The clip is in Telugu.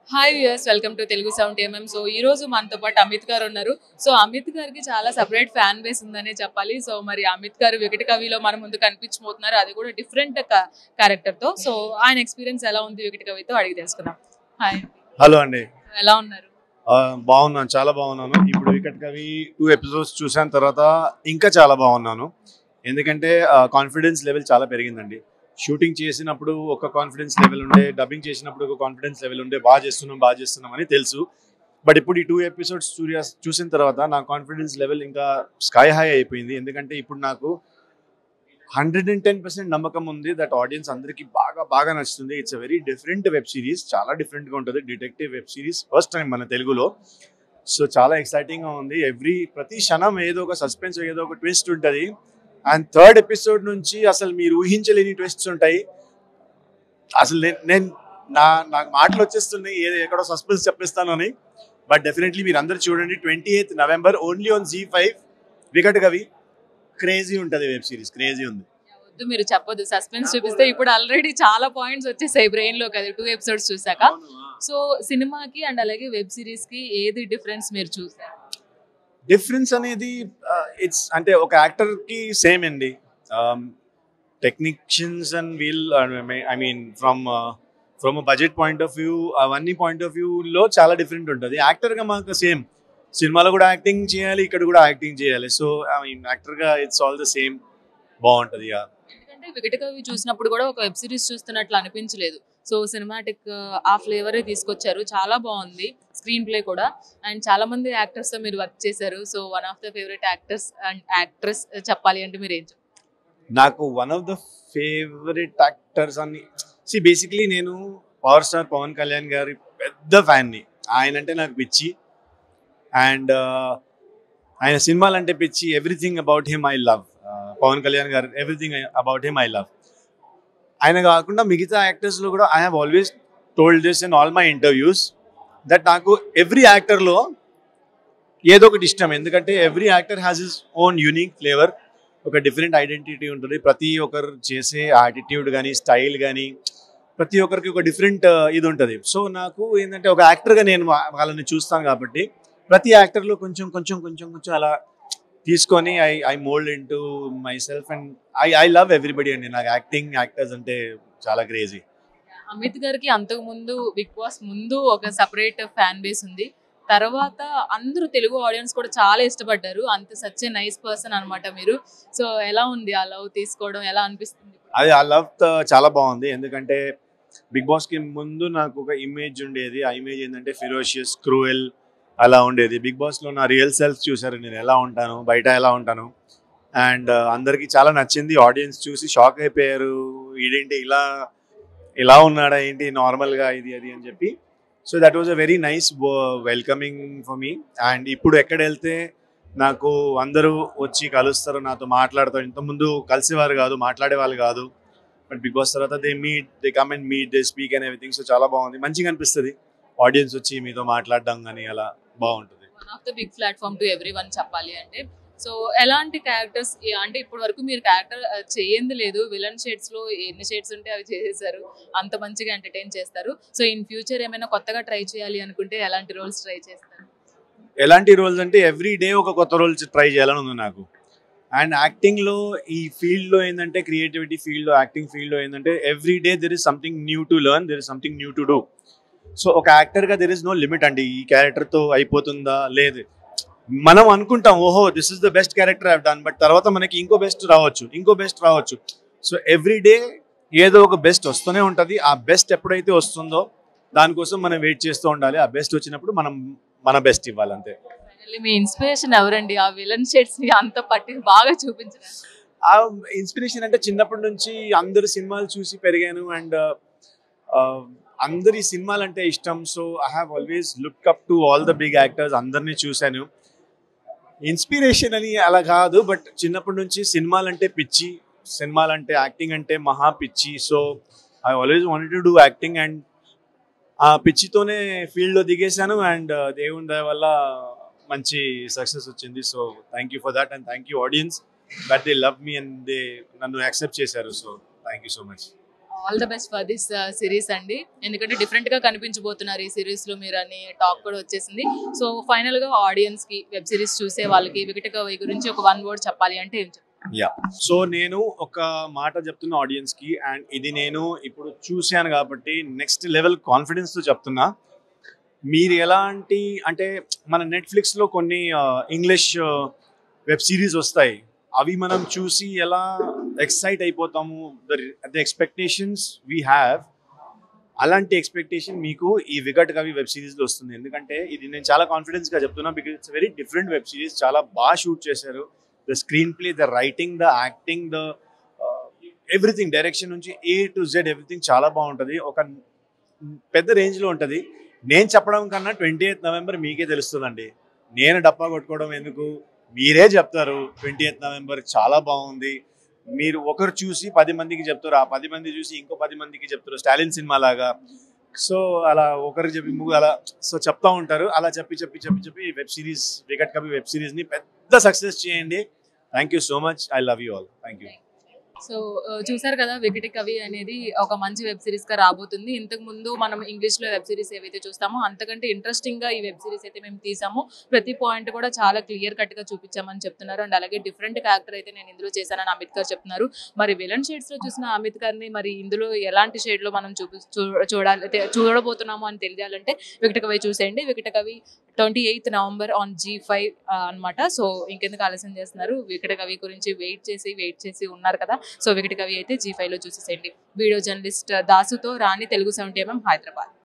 hi viewers welcome to Telugu sound MM so ఈ రోజు మనతో పాటు అమిత్ గారు ఉన్నారు సో అమిత్ గారికి చాలా సపరేట్ ఫ్యాన్ బేస్ ఉందనే చెప్పాలి సో మరి అమిత్ గారు వికట కవిలో మన ముందు కనిపించబోతున్నారు అది కూడా డిఫరెంట్ క్యారెక్టర్ తో సో ఆయన ఎక్స్పీరియన్స్ ఎలా ఉంది వికట కవితో అడిగి తెలుసుకుందాం హాయ్ హలో అండి ఎలా ఉన్నారు ఆ, బాగున్నాను చాలా బాగున్నాను ఇప్పుడు వికెట్ కవి టూ ఎపిసోడ్స్ చూసిన తర్వాత ఇంకా చాలా బాగున్నాను ఎందుకంటే కాన్ఫిడెన్స్ లెవెల్ చాలా పెరిగిందండి షూటింగ్ చేసినప్పుడు ఒక కాన్ఫిడెన్స్ లెవెల్ ఉండే డబ్బింగ్ చేసినప్పుడు ఒక కాన్ఫిడెన్స్ లెవెల్ ఉండే బాగా చేస్తున్నాం బాగా చేస్తున్నాం అని తెలుసు బట్ ఇప్పుడు ఈ టూ ఎపిసోడ్స్ సూర్య చూసిన తర్వాత నా కాన్ఫిడెన్స్ లెవెల్ ఇంకా స్కై హై అయిపోయింది ఎందుకంటే ఇప్పుడు నాకు హండ్రెడ్ అండ్ టెన్ పర్సెంట్ నమ్మకం ఉంది దట్ ఆడియన్స్ అందరికీ బాగా బాగా నచ్చుతుంది it's a very different web series చాలా డిఫరెంట్గా ఉంటుంది detective web series first time మన తెలుగులో సో చాలా ఎక్సైటింగ్గా ఉంది ఎవ్రీ ప్రతి క్షణం ఏదో ఒక సస్పెన్స్ ఏదో ఒక ట్విస్ట్ ఉంటుంది అండ్ థర్డ్ ఎపిసోడ్ నుంచి అసలు మీరు ఊహించలేని ట్విస్ట్స్ ఉంటాయి అసలు నేను నేను నా నాకు మాటలు వచ్చేస్తున్నాయి ఏదో ఎక్కడో సస్పెన్స్ చెప్పిస్తాను అని బట్ డెఫినెట్లీ మీరు అందరు చూడండి twenty eighth November only on Zee five Vikkatakavi crazy ఉంటుంది వెబ్ సిరీస్ క్రేజీ ఉంది వద్దు మీరు చెప్పొద్దు సస్పెన్స్ చూపిస్తే ఇప్పుడు ఆల్రెడీ చాలా పాయింట్స్ వచ్చేసాయి బ్రెయిన్ లో కదా టూ ఎపిసోడ్స్ చూసాక సో సినిమాకి అండ్ అలాగే వెబ్ సిరీస్ కి ఏది డిఫరెన్స్ మీరు చూసారు డిఫరెన్స్ అనేది ఇట్స్ అంటే ఒక యాక్టర్ కి సేమ్ అండి technicians and well I mean from from budget point of view అవన్నీ పాయింట్ ఆఫ్ వ్యూలో చాలా డిఫరెంట్ ఉంటుంది యాక్టర్గా మాకు సేమ్ సినిమాలో కూడా యాక్టింగ్ చేయాలి ఇక్కడ కూడా యాక్టింగ్ చేయాలి సో ఐ మీన్ యాక్టర్గా ఇట్స్ ఆల్ ద సేమ్ బాగుంటుంది ఎందుకంటే వికట కవి చూసినప్పుడు కూడా ఒక వెబ్ సిరీస్ చూస్తున్నట్లు అనిపించలేదు సో సినిమాటిక్ ఆ ఫ్లేవరే తీసుకొచ్చారు చాలా బాగుంది స్క్రీన్ ప్లే కూడా అండ్ చాలా మంది యాక్టర్స్ తో మీరు వర్క్ చేశారు so one of the favourite actors and actress చెప్పాలి అంటే మీరు ఏం చెప్తారు నాకు one of the favourite actors అని సి బేసిక్లీ నేను పవర్ స్టార్ పవన్ కళ్యాణ్ గారి పెద్ద ఫ్యాన్ని ఆయన అంటే నాకు పిచ్చి అండ్ ఆయన సినిమాలు అంటే పిచ్చి everything about him I love Pawan Kalyan గారు everything about him I love ఆయన కాకుండా మిగతా యాక్టర్స్లో కూడా I have always told this in all my interviews that నాకు ఎవ్రీ యాక్టర్లో ఏదో ఒకటి ఇష్టం ఎందుకంటే every actor has his own unique flavour ఒక డిఫరెంట్ ఐడెంటిటీ ఉంటుంది ప్రతి ఒక్కరు చేసే యాటిట్యూడ్ కానీ స్టైల్ కానీ ప్రతి ఒక్కరికి ఒక డిఫరెంట్ ఇది ఉంటుంది సో నాకు ఏంటంటే ఒక యాక్టర్గా నేను వా- వాళ్ళని చూస్తాను కాబట్టి ప్రతి యాక్టర్లో కొంచెం కొంచెం కొంచెం కొంచెం అలా తీసుకొని I I mould into myself and I I love everybody అండి నాకు యాక్టింగ్ యాక్టర్స్ అంటే చాలా క్రేజీ అమిత్ గారికి అంతకు ముందు బిగ్ బాస్ ముందు ఒక సపరేట్ ఫ్యాన్ బేస్ ఉంది తర్వాత అందరూ తెలుగు ఆడియన్స్ కూడా చాలా ఇష్టపడ్డారు అంత సచ్ ఏ నైస్ పర్సన్ అన్నమాట మీరు సో ఎలా ఉంది ఆ లవ్ తీసుకోవడం ఎలా అనిపిస్తుంది అది ఆ లవ్ చాలా బాగుంది ఎందుకంటే బిగ్ బాస్ కి ముందు నాకు ఒక ఇమేజ్ ఉండేది ఆ ఇమేజ్ ఏంటంటే ఫిరోషియస్ క్రూయల్ అలా ఉండేది బిగ్ బాస్ లో నా రియల్ సెల్ఫ్ చూసారు నేను ఎలా ఉంటాను బయట ఎలా ఉంటాను అండ్ అందరికి చాలా నచ్చింది ఆడియన్స్ చూసి షాక్ అయిపోయారు ఇదేంటి ఇలా ఇలా ఉన్నాడా ఏంటి నార్మల్ గా ఇది అది అని చెప్పి so that was a very nice welcoming for me and ఇప్పుడు ఎక్కడ వెళ్తే నాకు అందరూ వచ్చి కలుస్తారు నాతో మాట్లాడతారు ఇంతకుముందు కలిసేవారు కాదు మాట్లాడే వాళ్ళు కాదు బట్ బిగ్ బాస్ తర్వాత they meet they come and meet they speak and everything so చాలా బాగుంది మంచిగా అనిపిస్తుంది ఆడియన్స్ వచ్చి మీతో మాట్లాడడం కానీ అలా బాగుంటుంది one of the big platform to everyone చెప్పాలి అంటే సో ఎలాంటి క్యారెక్టర్స్ అంటే ఇప్పటి వరకు మీరు క్యారెక్టర్ చేయంది లేదు విలన్ షేడ్స్ లో ఎన్ని షేడ్స్ ఉంటే అవి చేసేసారు అంత మంచిగా ఎంటర్టైన్ చేస్తారు సో ఇన్ ఫ్యూచర్ ఏమైనా కొత్తగా ట్రై చేయాలి అనుకుంటే ఎలాంటి రోల్స్ ట్రై చేస్తారు ఎలాంటి రోల్స్ అంటే ఎవ్రీ డే ఒక కొత్త రోల్ ట్రై చేయాలని ఉంది నాకు అండ్ యాక్టింగ్లో ఈ ఫీల్డ్లో ఏంటంటే క్రియేటివిటీ ఫీల్డ్లో యాక్టింగ్ ఫీల్డ్లో ఏంటంటే every day there is something new to learn there is something new to do so ఒక యాక్టర్గా దెర్ ఇస్ నో లిమిట్ అండి ఈ క్యారెక్టర్తో అయిపోతుందా లేదు మనం అనుకుంటాం ఓహో this is the best character have done but తర్వాత మనకి ఇంకో బెస్ట్ రావచ్చు ఇంకో బెస్ట్ రావచ్చు సో ఎవ్రీ డే ఏదో ఒక బెస్ట్ వస్తూనే ఉంటుంది ఆ బెస్ట్ ఎప్పుడైతే వస్తుందో దానికోసం మనం వెయిట్ చేస్తూ ఉండాలి ఆ బెస్ట్ వచ్చినప్పుడు మనం మన బెస్ట్ ఇవ్వాలి అంతే Finally, మీ ఇన్స్పిరేషన్ ఎవరండి ఆ విలన్ షేడ్స్ ని అంత పట్టి బాగా చూపించడానికి ఆ ఇన్స్పిరేషన్ అంటే చిన్నప్పటి నుంచి అందరు సినిమాలు చూసి పెరిగాను అండ్ అందరి సినిమాలు అంటే ఇష్టం so I have always look up to all the big actors అందరినీ చూశాను ఇన్స్పిరేషన్ అని అలా కాదు బట్ చిన్నప్పటి నుంచి సినిమాలు అంటే పిచ్చి సినిమాలు అంటే యాక్టింగ్ అంటే మహా పిచ్చి so I always wanted to do acting and ఆ పిచ్చితోనే ఫీల్డ్లో దిగేశాను అండ్ దేవుని దయ వల్ల మంచి సక్సెస్ వచ్చింది so thank you for that and thank you audience that they love me and they నన్ను యాక్సెప్ట్ చేశారు so thank you so much all the best for this series అండి ఎందుకంటే డిఫరెంట్ గా కనిపించబోతున్నారు ఈ సిరీస్ లో మీరు అని టాక్ కూడా వచ్చేసింది సో ఫైనల్ గా ఆడియన్స్ కి వెబ్ సిరీస్ చూసే వాళ్ళకి వికట కవి గురించి ఒక వన్ వర్డ్ చెప్పాలి అంటే ఏం చెప్తారు యా సో నేను ఒక మాట చెప్తున్నా ఆడియన్స్ కి అండ్ ఇది నేను ఇప్పుడు చూశాను కాబట్టి నెక్స్ట్ లెవెల్ కాన్ఫిడెన్స్ తో చెప్తున్నా మీరు ఎలాంటి అంటే మన నెట్ఫ్లిక్స్ లో కొన్ని ఇంగ్లీష్ వెబ్ సిరీస్ వస్తాయి అవి మనం చూసి ఎలా ఎక్సైట్ అయిపోతాము ద ఎక్స్పెక్టేషన్స్ వీ హ్యావ్ అలాంటి ఎక్స్పెక్టేషన్ మీకు ఈ వికట్ కవి వెబ్ సిరీస్లో వస్తుంది ఎందుకంటే ఇది నేను చాలా కాన్ఫిడెన్స్గా చెప్తున్నా because it's very different web series చాలా బాగా షూట్ చేశారు the screenplay the writing the acting the everything direction నుంచి ఏ టు జెడ్ ఎవ్రీథింగ్ చాలా బాగుంటుంది ఒక పెద్ద రేంజ్లో ఉంటుంది నేను చెప్పడం కన్నా ట్వంటీ ఎయిత్ నవంబర్ మీకే తెలుస్తుందండి నేను డప్పా కొట్టుకోవడం ఎందుకు మీరే చెప్తారు ట్వంటీ ఎయిత్ నవంబర్ చాలా బాగుంది మీరు ఒకరు చూసి పది మందికి చెప్తారు ఆ పది మంది చూసి ఇంకో పది మందికి చెప్తారు స్టాలిన్ సినిమా లాగా సో అలా ఒకరికి చెప్పి ముగ్గురు అలా సో చెప్తా ఉంటారు అలా చెప్పి చెప్పి చెప్పి చెప్పి వెబ్ సిరీస్ వికట్ కపి వెబ్ సిరీస్ని పెద్ద సక్సెస్ చేయండి thank you so much I love you all thank you so చూసారు కదా వికటి కవి అనేది ఒక మంచి వెబ్ సిరీస్ గా రాబోతుంది ఇంతకు ముందు మనం ఇంగ్లీష్ లో వెబ్ సిరీస్ ఏవైతే చూస్తామో అంతకంటే ఇంట్రెస్టింగ్ గా ఈ వెబ్ సిరీస్ అయితే మేము తీసాము ప్రతి పాయింట్ కూడా చాలా క్లియర్ కట్ గా చూపించామని చెప్తున్నారు అండ్ అలాగే డిఫరెంట్ క్యారెక్టర్ అయితే నేను ఇందులో చేశానని అమిత్ గారు చెప్తున్నారు మరి విలన్ షేడ్స్ లో చూసిన అమిత్ గారిని మరి ఇందులో ఎలాంటి షేడ్ లో మనం చూపి చూ- చూడాలి తె- చూడబోతున్నాము అని తెలియాలంటే వికట కవి చూసేయండి Vikkatakavi twenty eighth November on Zee five అనమాట సో ఇంకెందుకు ఆలస్యం చేస్తున్నారు వికట కవి గురించి వెయిట్ చేసి వెయిట్ చేసి ఉన్నారు కదా సో వికట కవి అయితే జీ ఫైవ్ లో చూసేసేయండి వీడియో జర్నలిస్ట్ దాసుతో రాణి తెలుగు సెవెంటీ ఎంఎం హైదరాబాద్